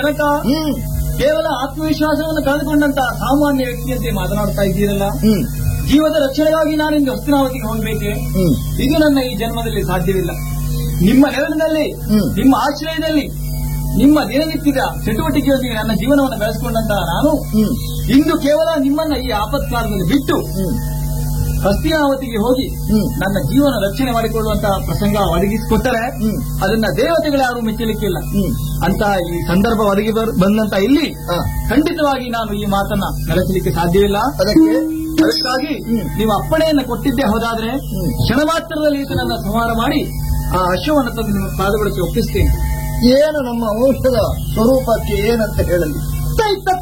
ಜನಕ ಹ್ಮ್ ಕೇವಲ ಆತ್ಮವಿಶ್ವಾಸವನ್ನು ಕಳೆದುಕೊಂಡಂತ ಸಾಮಾನ್ಯ ವ್ಯಕ್ತಿಯಂತೆ ಮಾತನಾಡ್ತಾ ಇದ್ದೀರಲ್ಲ ಹ್ಮ್ ಜೀವದ ರಕ್ಷಣೆಗಾಗಿ ನಾನಿಂದು ಹಸ್ತಿನಾವತಿಗೆ ಹೋಗಬೇಕೆ ಹ್ಮ್ ಇದು ನನ್ನ ಈ ಜನ್ಮದಲ್ಲಿ ಸಾಧ್ಯವಿಲ್ಲ ನಿಮ್ಮ ನೆರಳಿನಲ್ಲಿ ಹ್ಮ್. ನಿಮ್ಮ ಆಶ್ರಯದಲ್ಲಿ ನಿಮ್ಮ ದಿನನಿತ್ಯದ ಚಟುವಟಿಕೆಯೊಂದಿಗೆ ನನ್ನ ಜೀವನವನ್ನು ಬೆಳೆಸಿಕೊಂಡಂತಹ ನಾನು ಹ್ಮ್ ಇಂದು ಕೇವಲ ನಿಮ್ಮನ್ನ ಈ ಆಪತ್ಕಾಲದಲ್ಲಿ ಬಿಟ್ಟು ಹ್ಮ್ ಹಸ್ತಿನಾವತಿಗೆ ಹೋಗಿ ಹ್ಮ್. ನನ್ನ ಜೀವನ ರಕ್ಷಣೆ ಮಾಡಿಕೊಳ್ಳುವಂತಹ ಪ್ರಸಂಗ ಒದಗಿಸಿಕೊಟ್ಟರೆ ಹ್ಮ್. ಅದನ್ನ ದೇವತೆಗಳು ಯಾರು ಮೆಚ್ಚಲಿಕ್ಕಿಲ್ಲ ಹ್ಮ್ ಅಂತ ಈ ಸಂದರ್ಭ ಒದಗಿ ಬರ್- ಬಂದಂತ ಇಲ್ಲಿ ಹಾ. ಖಂಡಿತವಾಗಿ ನಾನು ಈ ಮಾತನ್ನ ನಡೆಸಲಿಕ್ಕೆ ಸಾಧ್ಯವಿಲ್ಲ ಅದಕ್ಕೆ ಅದಕ್ಕಾಗಿ ಹ್ಮ್. ನೀವು ಅಪ್ಪಣೆಯನ್ನು ಕೊಟ್ಟಿದ್ದೇ ಹೋದಾದ್ರೆ ಹ್ಮ್. ಕ್ಷಣ ಮಾತ್ರದಲ್ಲಿ ಈತನನ್ನ ಸಂಹಾರ ಮಾಡಿ ಆ ಅಶ್ವವನ್ನು ತಂದು ನಿಮ್ಮ ಪಾದಗಳಿಗೆ ಒಪ್ಪಿಸ್ತೇನೆ ಏನು ನಮ್ಮ ವಂಶದ ಸ್ವರೂಪಕ್ಕೆ ಏನಂತ ಹೇಳಲಿ ದೈತ